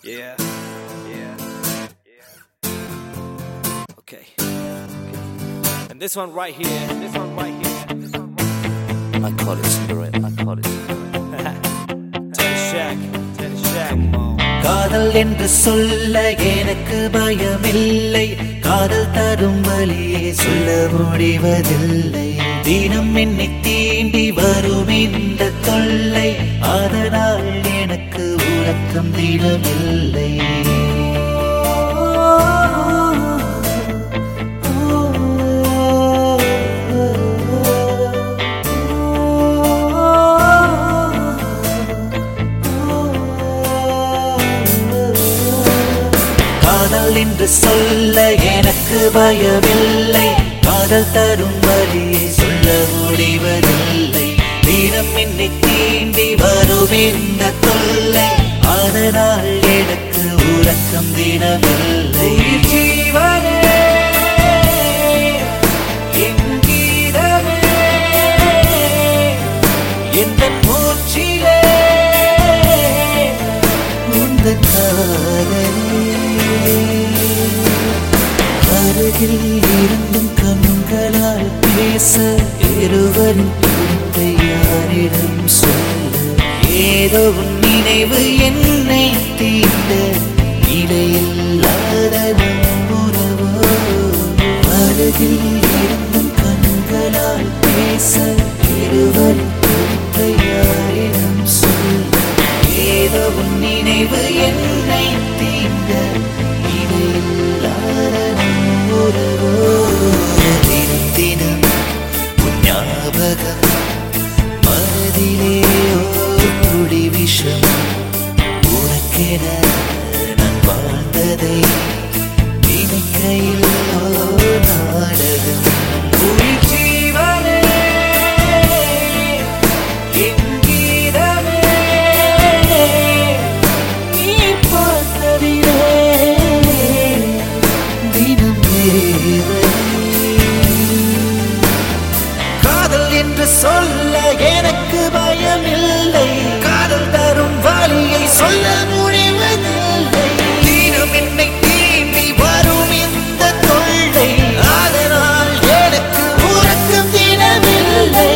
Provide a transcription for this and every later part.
Yeah. Yeah. Okay. And this one right here. This one right here. This one right I call it Cinderella. I call it here. Teddy Shack. Teddy Shack. Come on. காதல் என்று சொல்ல எனக்கு பயமில்லை காதல் தரும் வழியே சொல்ல முடிவதில்லை தினம் என்னை தீண்டி வரும் இந்த தொல்லை அதனால் எனக்கு உறக்கம் தினமில்லை காதல் என்று சொல்ல எனக்கு பயமில்லை காதல் தரும் வழியை சொல்ல முடிவதில்லை தினம் என்னை தீண்டி வரும் இந்த தொல்லை அதனால் எனக்கு உறக்கம் தினமில்லை ஜீவனே என் கீதமே எந்த மூச்சிலே உந்தன் காதலே அருகில் இருந்தும் கண்களால் பேச இருவரும் பிடித்தை யாரிடம் சொல்ல ஏதோ உன் நினைவு என்னை தீண்ட இடையில்லாத நம் உறவோ அருகில் இருந்தும் கண்களால் பேச இருவரும் பிடித்தை யாரிடம் சொல்ல ஏதோ உன் நினைவு என்னை தீண்ட இடையில்லாத நம் உறவோ தினம் தினம் உன் ஞாபகம் மனதிலே ஓர் துளி விஷம் உனக்கென நான் வாழ்ந்ததை நினைக்கையில் ஓர் நாடகம் உயிர் ஜீவனே என் கீதமே நீ பார்த்ததிலே தினம் காதல் என்று சொல்ல எனக்கு பயமில்லை காதல் தரும் வழியை சொல்ல முடிவதில்லை தினம் என்னை தீண்டி வரும் இந்த தொல்லை அதனால் எனக்கு உறக்கம் தினமில்லை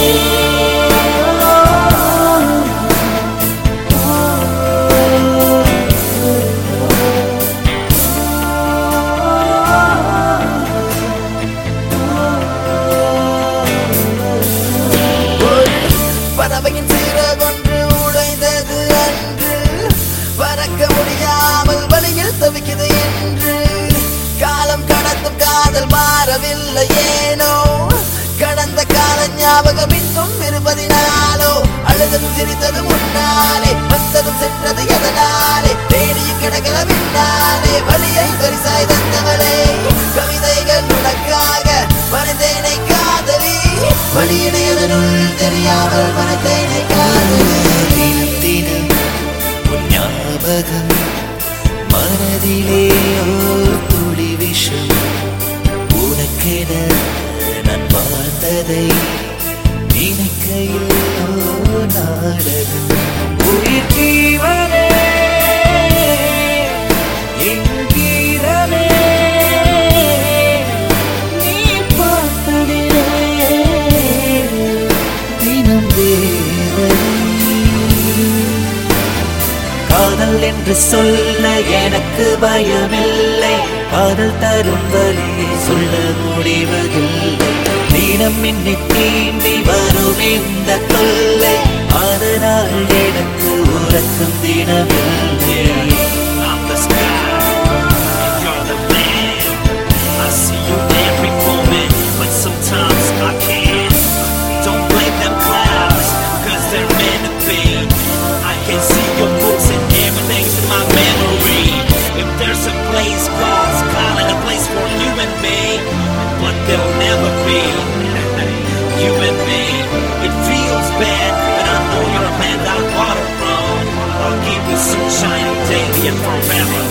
பறவையின் சிறகொன்று உடைந்தது அன்று பறக்க முடியாமல் வழியில் தவிக்குது என்று காலம் கடந்தும் காதல் மாறவில்லை ஏனோ கடந்த கால ஞாபகம் இன்னும் இருப்பதினாலோ அழுதும் சிரித்தது முன்னாலே வந்ததும் சென்றது எதனாலே தேடியும் கிடக்கிற பின்னாலே வழியை பரிசாய் தந்தவளே கவிதைகள் உனக்காக மனிதனை காதலி வழியிடையதனுள் தெரியாமல் மனத்தேனை காதலி தினம் தினம் உன் ஞாபகம் மனதிலே ஓர் துளி விஷம் உனக்கென நான் வாழ்ந்ததை நினைக்கையில் ஓர் நாடகம் உயிர் ஜீவனே என் கீதமே நீ பார்த்ததிலே தினம் வேதனை காதல் என்று சொல்ல எனக்கு பயமில்லை காதல் தரும் வழியை சொல்ல முடிவதில்லை தினம் என்னை தீண்டி வரும் இந்த தொல்லை அதனால் எனக்கு உறக்கம் தினமில்லை I'm the sky, and you're the land. I see you every moment, but sometimes I can't. Don't blame them clouds, cause they're meant to be. I can see your books and everything's in my memory. If there's a place God's calling, a place for you and me, but there'll never be. you and me, it feels bad, but I know you're a man that I water from. I'll give you sunshine daily and forever.